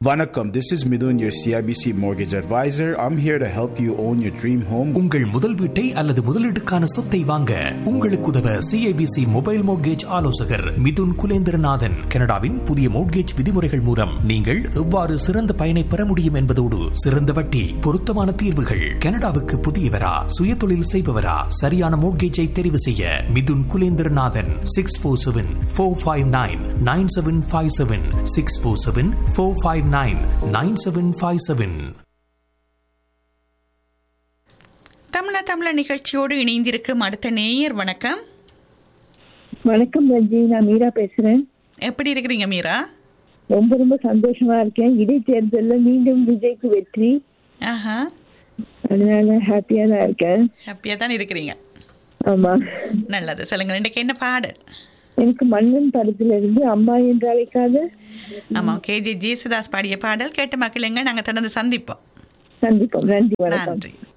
Vanakkam, this is Midun, your CIBC mortgage advisor. I'm here to help you own your dream home. உங்கள் முதல் வீட்டை அல்லது முதலீட்டுக்கான சொத்தை வாங்க உங்களுக்கு உதவ சிஐபிசி மொபைல் மோட்கேஜ் ஆலோசகர் மிதுன் குலேந்திரநாதன் கனடாவின் புதிய மோட்கேஜ் விதிமுறைகள் மூலம் நீங்கள் எவ்வாறு சிறந்த பயனை பெற முடியும் என்பதோடு சிறந்த வட்டி பொருத்தமான தீர்வுகள் கனடாவுக்கு புதியவரா சுயதொழில் செய்பவரா சரியான மோட்கேஜை தெரிவு செய்ய Mithun Kulendranathan six four seven four five nine nine seven five seven six four seven four five nine nine seven five seven தமிழ தமிழ நிகழ்ச்சியோடு இணைந்திருக்கும் அடுத்த நேயர் வணக்கம் வணக்கம் ரஞ்சி நான் மீரா பேசுறேன் எப்படி இருக்கிறீங்க மீரா ரொம்ப ரொம்ப சந்தோஷமா இருக்கேன் இடைத்தேர்தலில் மீண்டும் விஜய்க்கு வெற்றி ஆஹா அதனால ஹாப்பியா தான் இருக்கேன் ஹாப்பியாக தான் இருக்கிறீங்க ஆமா நல்லது சொல்லுங்க இன்றைக்கு என்ன பாடு எனக்கு மன்னன் படத்துல இருந்து அம்மா என்று அழைக்காத ஆமாம் கேஜே ஜேசுதாஸ் பாடிய பாடல் கேட்ட மக்களுங்க நாங்கள் தொடர்ந்து சந்திப்போம் சந்திப்போம் நன்றி வணக்கம் நன்றி